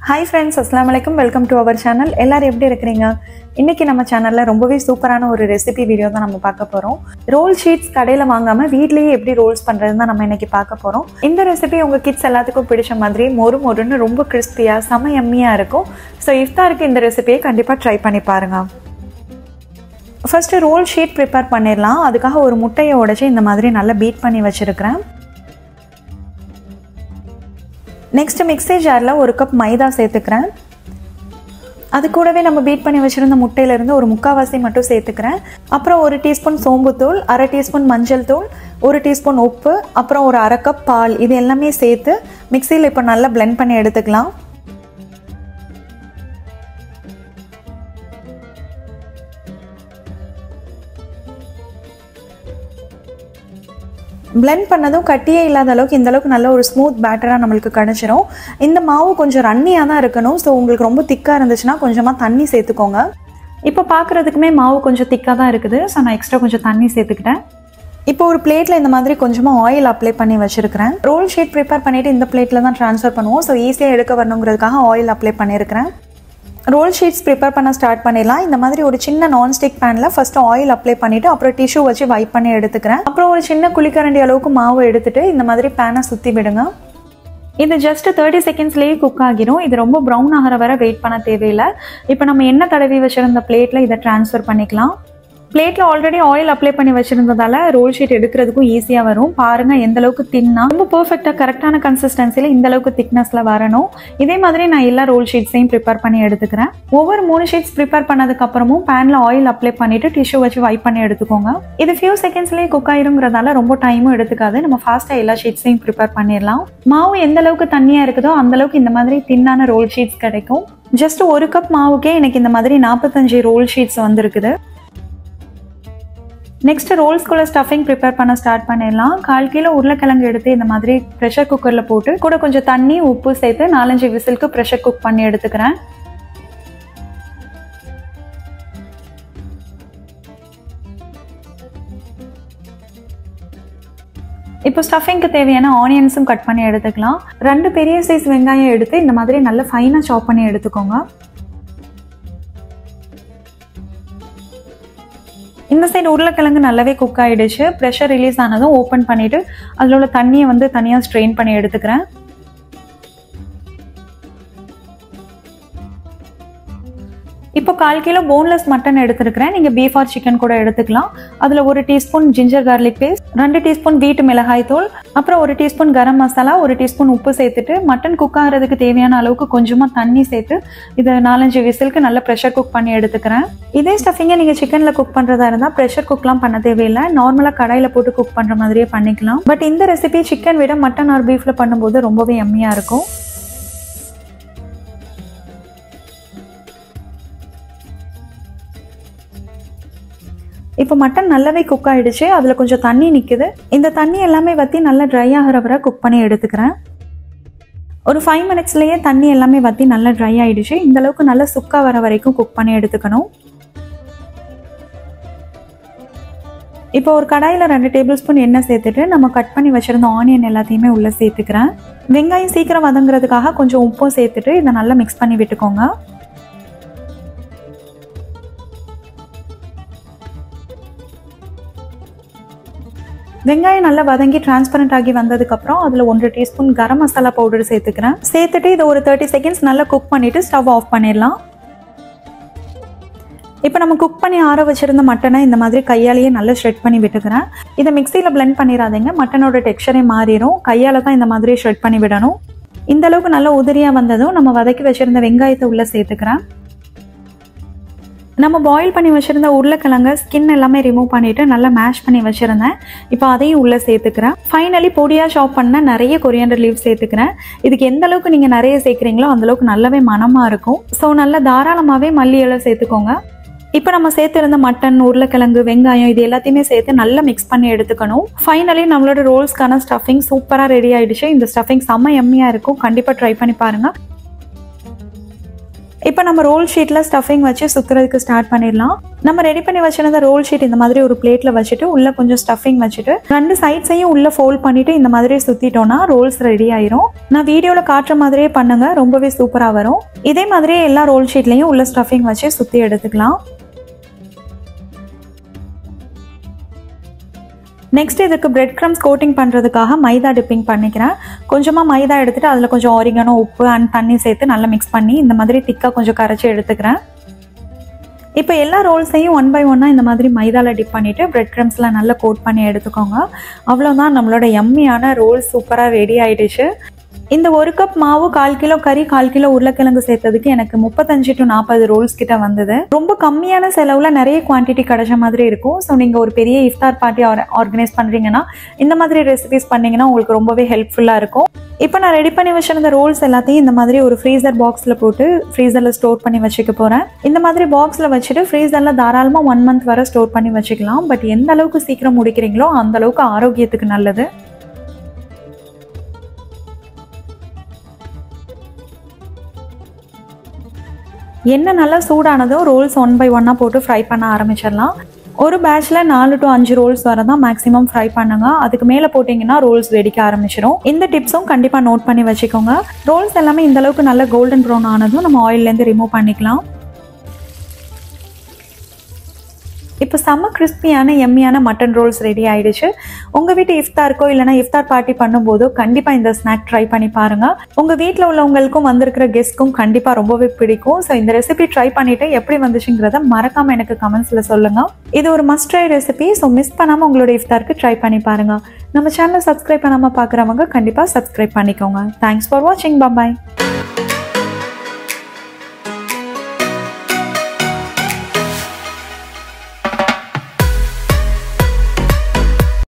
hi friends அஸ்லாம் வலைக்கம் welcome to our channel எல்லாரும் எப்படி இருக்கிறீங்க இன்னைக்கு நம்ம சேனலில் ரொம்பவே சூப்பரான ஒரு ரெசிபி வீடியோ தான் நம்ம பார்க்க போகிறோம் ரோல் ஷீட்ஸ் கடையில் வாங்காமல் வீட்லேயே எப்படி ரோல்ஸ் பண்ணுறது தான் நம்ம இன்னைக்கு பார்க்க போகிறோம் இந்த ரெசிபி உங்கள் கிட்ஸ் எல்லாத்துக்கும் பிடிச்ச மாதிரி மொறு மொறுன்னு ரொம்ப கிறிஸ்பியாக செம எம்மியாக இருக்கும் ஸோ இஃப்தாருக்கு இந்த ரெசிபியை கண்டிப்பாக ட்ரை பண்ணி பாருங்கள் ஃபஸ்ட்டு ரோல் ஷீட் ப்ரிப்பேர் பண்ணிடலாம் அதுக்காக ஒரு முட்டையை உடைச்சி இந்த மாதிரி நல்லா பீட் பண்ணி வச்சுருக்கிறேன் நெக்ஸ்ட் மிக்ஸி ஜாரில் ஒரு கப் மைதா சேர்த்துக்கிறேன் அது கூடவே நம்ம பீட் பண்ணி வச்சுருந்த முட்டையிலேருந்து ஒரு முக்கால்வாசி மட்டும் சேர்த்துக்கிறேன் அப்புறம் ஒரு டீஸ்பூன் சோம்புத்தூள் அரை டீஸ்பூன் மஞ்சள் தூள் ஒரு டீஸ்பூன் உப்பு அப்புறம் ஒரு அரை கப் பால் இது எல்லாமே சேர்த்து மிக்சியில் இப்போ நல்லா பிளெண்ட் பண்ணி எடுத்துக்கலாம் பிளெண்ட் பண்ணதும் கட்டியே இல்லாத அளவுக்கு இந்த அளவுக்கு நல்ல ஒரு ஸ்மூத் பேட்டராக நம்மளுக்கு கிடச்சிரும் இந்த மாவு கொஞ்சம் ரன்னியாக தான் இருக்கணும் ஸோ உங்களுக்கு ரொம்ப திக்காக இருந்துச்சுன்னா கொஞ்சமாக தண்ணி சேர்த்துக்கோங்க இப்போ பார்க்குறதுக்குமே மாவு கொஞ்சம் திக்காக தான் இருக்குது ஸோ நான் எக்ஸ்ட்ரா கொஞ்சம் தண்ணி சேர்த்துக்கிட்டேன் இப்போ ஒரு பிளேட்டில் இந்த மாதிரி கொஞ்சமாக ஆயில் அப்ளை பண்ணி வச்சுருக்கிறேன் ரோல் ஷீட் ப்ரிப்பேர் பண்ணிவிட்டு இந்த பிளேட்டில் தான் ட்ரான்ஸ்ஃபர் பண்ணுவோம் ஸோ ஈஸியாக எடுக்க வரணுங்கிறதுக்காக ஆயில் அப்ளை பண்ணியிருக்கிறேன் ரோல் ஷீட்ஸ் ப்ரிப்பேர் பண்ண ஸ்டார்ட் பண்ணிடலாம் இந்த மாதிரி ஒரு சின்ன நான்ஸ்டிக் பேனில் ஃபர்ஸ்ட் ஆயில் அப்ளை பண்ணிவிட்டு அப்புறம் டிஷ்யூ வச்சு வைப் பண்ணி எடுத்துக்கிறேன் அப்புறம் ஒரு சின்ன குளிக்கரண்டி அளவுக்கு மாவு எடுத்துட்டு இந்த மாதிரி பேனை சுற்றி விடுங்க இது ஜஸ்ட் தேர்ட்டி செகண்ட்ஸ்லேயே குக் ஆகிரும் இது ரொம்ப ப்ரௌன் ஆகிற வரை வெயிட் பண்ண தேவையில்லை இப்போ நம்ம என்ன தடவி வச்சிருந்த பிளேட்டில் இதை ட்ரான்ஸ்ஃபர் பண்ணிக்கலாம் பிளேட்டில் ஆல்ரெடி ஆயில் அப்ளை பண்ணி வச்சிருந்ததால ரோல் ஷீட் எடுக்கிறதுக்கும் ஈஸியாக வரும் பாருங்க எந்த அளவுக்கு தின்னா ரொம்ப பர்ஃபெக்டாக கரெக்டான கன்சிஸ்டன்சியில் இந்த அளவுக்கு திக்னஸில் வரணும் இதே மாதிரி நான் எல்லா ரோல் ஷீட்ஸையும் ப்ரிப்பேர் பண்ணி எடுத்துக்கிறேன் ஒவ்வொரு மூணு ஷீட்ஸ் ப்ரிப்பேர் பண்ணதுக்கு அப்புறமும் பேனில் ஆயில் அப்ளை பண்ணிட்டு டிஷ்யூ வச்சு வைப் பண்ணி எடுத்துக்கோங்க இது ஃபியூ செகண்ட்ஸ்லேயே குக் ஆயிருங்கிறதால ரொம்ப டைமும் எடுத்துக்காது நம்ம ஃபாஸ்ட்டாக எல்லா ஷீட்ஸையும் ப்ரிப்பேர் பண்ணிடலாம் மாவு எந்த அளவுக்கு தண்ணியாக இருக்குதோ அந்த அளவுக்கு இந்த மாதிரி தின்னான ரோல் ஷீட்ஸ் கிடைக்கும் ஜஸ்ட் ஒரு கப் மாவுக்கே எனக்கு இந்த மாதிரி நாற்பத்தஞ்சு ரோல் ஷீட்ஸ் வந்துருக்குது நெக்ஸ்ட் ரோல்ஸ்குள்ள ஸ்டஃபிங் ப்ரிப்பேர் பண்ண ஸ்டார்ட் பண்ணிடலாம் கால் கிலோ உருளைக்கிழங்கு எடுத்து இந்த மாதிரி ப்ரெஷர் குக்கரில் போட்டு கூட கொஞ்சம் தண்ணி உப்பு சேர்த்து நாலஞ்சு விசிலுக்கு ப்ரெஷர் குக் பண்ணி எடுத்துக்கிறேன் இப்போ ஸ்டஃபிங்க்கு தேவையான ஆனியன்ஸும் கட் பண்ணி எடுத்துக்கலாம் ரெண்டு பெரிய சைஸ் வெங்காயம் எடுத்து இந்த மாதிரி நல்லா ஃபைனாக சாப் பண்ணி எடுத்துக்கோங்க இந்த சைடு உருளைக்கிழங்கு நல்லாவே குக் ஆகிடுச்சு ப்ரெஷர் ரிலீஸ் ஆனதும் ஓப்பன் பண்ணிவிட்டு அதில் உள்ள தண்ணியை வந்து தனியாக ஸ்ட்ரெயின் பண்ணி எடுத்துக்கிறேன் இப்போ கால் கிலோ போன்லெஸ் மட்டன் எடுத்துருக்கிறேன் நீங்கள் பீஃப் ஆர் சிக்கன் கூட எடுத்துக்கலாம் அதில் ஒரு டீஸ்பூன் ஜிஞ்சர் கார்லிக் பேஸ்ட் ரெண்டு டீஸ்பூன் வீட்டு மிளகாய் தூள் அப்புறம் ஒரு டீஸ்பூன் கரம் மசாலா ஒரு டீஸ்பூன் உப்பு சேர்த்துட்டு மட்டன் குக் ஆகிறதுக்கு தேவையான அளவுக்கு கொஞ்சமாக தண்ணி சேர்த்து இதை நாலஞ்சு விசிலுக்கு நல்லா ப்ரெஷர் குக் பண்ணி எடுத்துக்கிறேன் இதே ஸ்டஃபிங்கை நீங்கள் சிக்கனில் குக் பண்ணுறதா இருந்தால் ப்ரெஷர் குக்லாம் பண்ண தேவையில்லை நார்மலாக கடாயில் போட்டு குக் பண்ணுற மாதிரியே பண்ணிக்கலாம் பட் இந்த ரெசிபி சிக்கன் விட மட்டன் ஆர் பீஃபில் பண்ணும்போது ரொம்பவே எம்மியாக இருக்கும் இப்போ மட்டன் நல்லாவே குக் ஆகிடுச்சு அதில் கொஞ்சம் தண்ணி நிற்குது இந்த தண்ணி எல்லாமே வற்றி நல்லா ட்ரை ஆகிற வரை குக் பண்ணி எடுத்துக்கிறேன் ஒரு ஃபைவ் மினிட்ஸ்லேயே தண்ணி எல்லாமே வற்றி நல்லா ட்ரை ஆகிடுச்சு இந்த அளவுக்கு நல்லா சுக்காக வர வரைக்கும் குக் பண்ணி எடுத்துக்கணும் இப்போ ஒரு கடாயில் ரெண்டு டேபிள் ஸ்பூன் எண்ணெய் சேர்த்துட்டு நம்ம கட் பண்ணி வச்சுருந்த ஆனியன் எல்லாத்தையுமே உள்ளே சேர்த்துக்கிறேன் வெங்காயம் சீக்கிரம் வதங்குறதுக்காக கொஞ்சம் உப்பும் சேர்த்துட்டு இதை நல்லா மிக்ஸ் பண்ணி விட்டுக்கோங்க வெங்காயம் நல்லா வதங்கி டிரான்ஸ்பரண்ட் ஆகி வந்ததுக்கப்புறம் அதில் ஒன்றரை டீஸ்பூன் கரம் மசாலா பவுடர் சேர்த்துக்கிறேன் சேர்த்துட்டு இதை ஒரு தேர்ட்டி செகண்ட்ஸ் நல்லா குக் பண்ணிவிட்டு ஸ்டவ் ஆஃப் பண்ணிடலாம் இப்போ நம்ம குக் பண்ணி ஆற வச்சுருந்த மட்டனை இந்த மாதிரி கையாலேயே நல்லா ஷ்ரெட் பண்ணி விட்டுக்கிறேன் இதை மிக்சியில் பிளெண்ட் பண்ணிடாதீங்க மட்டனோட டெக்ஸ்சரே மாறிடும் கையால் தான் இந்த மாதிரி ஷ்ரெட் பண்ணி விடணும் இந்த அளவுக்கு நல்லா உதிரியாக வந்ததும் நம்ம வதக்கி வச்சுருந்த வெங்காயத்தை உள்ளே சேர்த்துக்கிறேன் நம்ம பாயில் பண்ணி வச்சுருந்த உருளைக்கிழங்கு ஸ்கின் எல்லாமே ரிமூவ் பண்ணிவிட்டு நல்லா மேஷ் பண்ணி வச்சுருந்தேன் இப்போ அதையும் உள்ளே சேர்த்துக்கிறேன் ஃபைனலி பொடியாக ஷாப் பண்ண நிறைய கொரியாண்டர் லீவ் சேர்த்துக்கிறேன் இதுக்கு எந்த அளவுக்கு நீங்கள் நிறைய சேர்க்குறீங்களோ அந்தளவுக்கு நல்லாவே மனமாக இருக்கும் ஸோ நல்லா தாராளமாகவே மல்லி இலை சேர்த்துக்கோங்க இப்போ நம்ம சேர்த்துருந்த மட்டன் உருளைக்கிழங்கு வெங்காயம் இது எல்லாத்தையுமே சேர்த்து நல்லா மிக்ஸ் பண்ணி எடுத்துக்கணும் ஃபைனலி நம்மளோட ரோல்ஸ்க்கான ஸ்டஃபிங் சூப்பராக ரெடி ஆயிடுச்சு இந்த ஸ்டஃபிங் செம்ம எம்மியாக இருக்கும் கண்டிப்பாக ட்ரை பண்ணி பாருங்கள் இப்போ நம்ம ரோல் ஷீட்டில் ஸ்டஃபிங் வச்சு சுற்றுறதுக்கு ஸ்டார்ட் பண்ணிடலாம் நம்ம ரெடி பண்ணி வச்சிருந்த ரோல் ஷீட் இந்த மாதிரி ஒரு பிளேட்டில் வச்சுட்டு உள்ளே கொஞ்சம் ஸ்டஃபிங் வச்சுட்டு ரெண்டு சைட்ஸையும் உள்ளே ஃபோல்ட் பண்ணிட்டு இந்த மாதிரி சுற்றிட்டோம்னா ரோல்ஸ் ரெடி ஆயிரும் நான் வீடியோவில் காட்டுற மாதிரியே பண்ணுங்க ரொம்பவே சூப்பராக வரும் இதே மாதிரியே எல்லா ரோல் ஷீட்லையும் உள்ள ஸ்டஃபிங் வச்சு சுற்றி எடுத்துக்கலாம் நெக்ஸ்ட் இதுக்கு பிரெட் க்ரம்ஸ் கோட்டிங் பண்ணுறதுக்காக மைதா டிப்பிங் பண்ணிக்கிறேன் கொஞ்சமாக மைதா எடுத்துட்டு அதில் கொஞ்சம் ஆரிகனோ உப்பு அண்ட் தண்ணி சேர்த்து நல்லா மிக்ஸ் பண்ணி இந்த மாதிரி திக்காக கொஞ்சம் கரைச்சி எடுத்துக்கிறேன் இப்போ எல்லா ரோல்ஸையும் ஒன் பை ஒன்னாக இந்த மாதிரி மைதாவில் டிப் பண்ணிவிட்டு பிரெட் க்ரம்ஸில் நல்லா கோட் பண்ணி எடுத்துக்கோங்க அவ்வளோதான் நம்மளோட எம்மியான ரோல் சூப்பராக ரெடி ஆயிடுச்சு இந்த ஒரு கப் மாவு கால் கிலோ கறி கால் கிலோ உருளைக்கிழங்கு சேர்த்ததுக்கு எனக்கு முப்பத்தஞ்சு டு நாற்பது ரோல்ஸ் கிட்ட வந்தது ரொம்ப கம்மியான செலவுல நிறைய குவான்டிட்டி கிடைச்ச மாதிரி இருக்கும் ஸோ நீங்க ஒரு பெரிய இஃப்தார் பார்ட்டி ஆர்கனைஸ் பண்றீங்கன்னா இந்த மாதிரி ரெசிபிஸ் பண்ணீங்கன்னா உங்களுக்கு ரொம்பவே ஹெல்ப்ஃபுல்லா இருக்கும் இப்போ நான் ரெடி பண்ணி வச்சிருந்த ரோல்ஸ் எல்லாத்தையும் இந்த மாதிரி ஒரு ஃப்ரீசர் பாக்ஸில் போட்டு ஃப்ரீசரில் ஸ்டோர் பண்ணி வச்சுக்க போகிறேன் இந்த மாதிரி பாக்ஸில் வச்சுட்டு ஃப்ரீசரில் தாராளமாக ஒன் மந்த் வரை ஸ்டோர் பண்ணி வச்சுக்கலாம் பட் எந்த அளவுக்கு சீக்கிரம் முடிக்கிறீங்களோ அந்த அளவுக்கு ஆரோக்கியத்துக்கு நல்லது எண்ணெய் நல்லா சூடானதும் ரோல்ஸ் ஒன் பை ஒன்னாக போட்டு ஃப்ரை பண்ண ஆரம்பிச்சிடலாம் ஒரு பேட்ச்சில் நாலு டு அஞ்சு ரோல்ஸ் வர தான் மேக்ஸிமம் ஃப்ரை பண்ணுங்க அதுக்கு மேலே போட்டிங்கன்னா ரோல்ஸ் வெடிக்க ஆரம்பிச்சிடும் இந்த டிப்ஸும் கண்டிப்பாக நோட் பண்ணி வச்சுக்கோங்க ரோல்ஸ் எல்லாமே இந்த அளவுக்கு நல்ல கோல்டன் ப்ரௌன் ஆனதும் நம்ம ஆயிலேருந்து ரிமூவ் பண்ணிக்கலாம் இப்போ செம்ம கிறிஸ்பியான எம்மியான மட்டன் ரோல்ஸ் ரெடி ஆயிடுச்சு உங்கள் வீட்டு இஃப்தாருக்கோ இல்லைனா இஃப்தார் பார்ட்டி பண்ணும்போதோ கண்டிப்பாக இந்த ஸ்நாக் ட்ரை பண்ணி பாருங்க உங்கள் வீட்டில் உள்ளவங்களுக்கும் வந்திருக்கிற கெஸ்ட்க்கும் கண்டிப்பாக ரொம்பவே பிடிக்கும் ஸோ இந்த ரெசிபி ட்ரை பண்ணிட்டு எப்படி வந்துச்சுங்கிறத மறக்காம எனக்கு கமெண்ட்ஸில் சொல்லுங்க இது ஒரு must try recipe so miss பண்ணாமல் உங்களோட இஃப்தாருக்கு ட்ரை பண்ணி பாருங்க நம்ம சேனலை சப்ஸ்கிரைப் பண்ணாமல் பார்க்குறவங்க கண்டிப்பாக சப்ஸ்கிரைப் பண்ணிக்கோங்க தேங்க்ஸ் ஃபார் வாட்சிங் பாய்